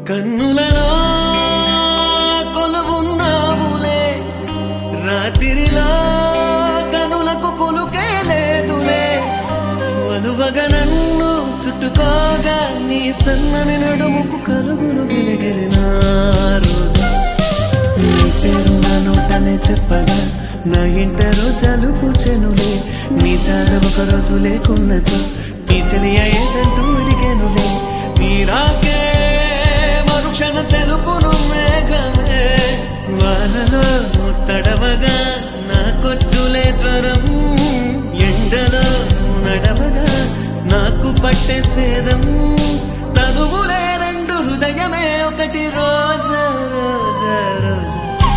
కన్నులలో కొలువున్నావులే రాత్రిలో కనులకు కొలుకే లేదులే వలువగా నన్ను చుట్టుకోగా నీ సన్నని నడుముకు కలుగులు గిలిగిలిన రోజు నీ పేరు నా నోటనే చెప్పగా నా ఇంట రోజాలు పూచెనులే నీ చాల ఒక రోజు లేకున్నచో నీ చెలియ ఏదంటూ అడిగానులే నీ రాకే మరుక్షణ తెలుపును మేఘమే వానలో తడవగా నాకొచ్చులే జ్వరం ఎండలో నడవగా నాకు పట్టే స్వేదం తనువులే రెండు హృదయమే ఒకటి రోజా రోజా రోజా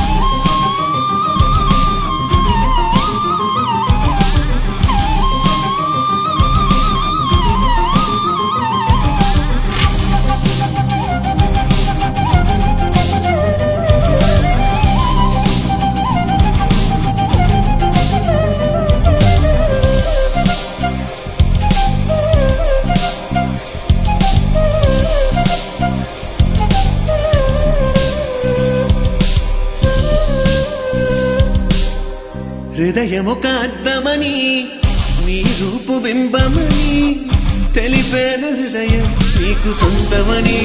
హృదయమొక అద్దమని నీ రూపు బింబమని తెలిపేను హృదయం నీకు సొంతమని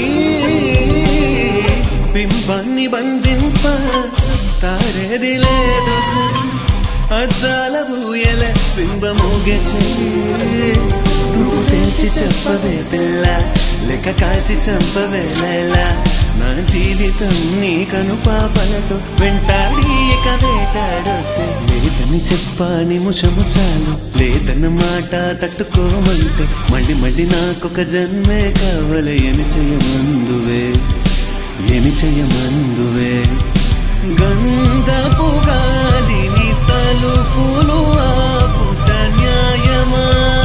బింబాన్ని బంధింప తారేది లేదు సఖి. అద్దాల ఊయల బింబమోగే చెయ్యి నువ్వు తెల్చి చెప్పవే పిల్ల లెక్క కాల్చి చంపవే లైలా నా జీవితం నీ కను పాపలతో వెంటాడి ఇక వేటాడొద్దే లేదని చెప్పా నిమిషము చాలు లేదన్న మాట తట్టుకోమంటే మళ్ళీ మళ్ళీ నాకొక జన్మే కావాలి ఏమి చేయమందువే ఏమి చేయమందువే గంధపు గాలిని తలుపులు ఆపుట న్యాయమా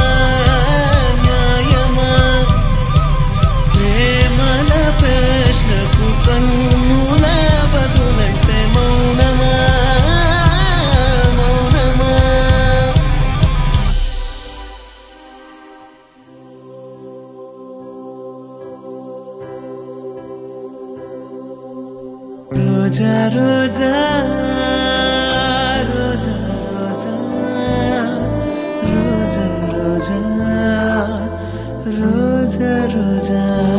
న్యాయమా ప్రేమల ప్రశ్నకు కన్నుల బదులంటే మౌనమా మౌనమా రోజా రోజా రోజా రోజా రోజా రోజా రోజా రోజా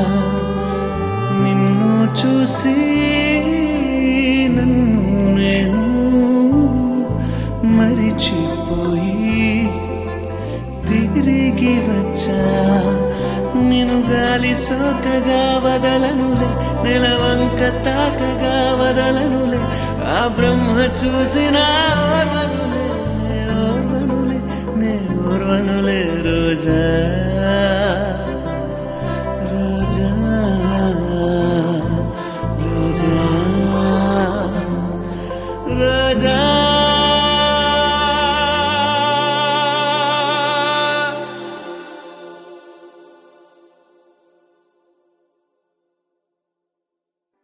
నిన్ను చూసి నన్ను నేను మరిచిపోయి తిరిగి వచ్చా నేను గాలి సోకగా వదలనులే నెలవంక తాకగా వదలనులే ఆ బ్రహ్మ చూసిన ఓర్వనులే నే ఓర్వనులే నే ఓర్వనులే రోజా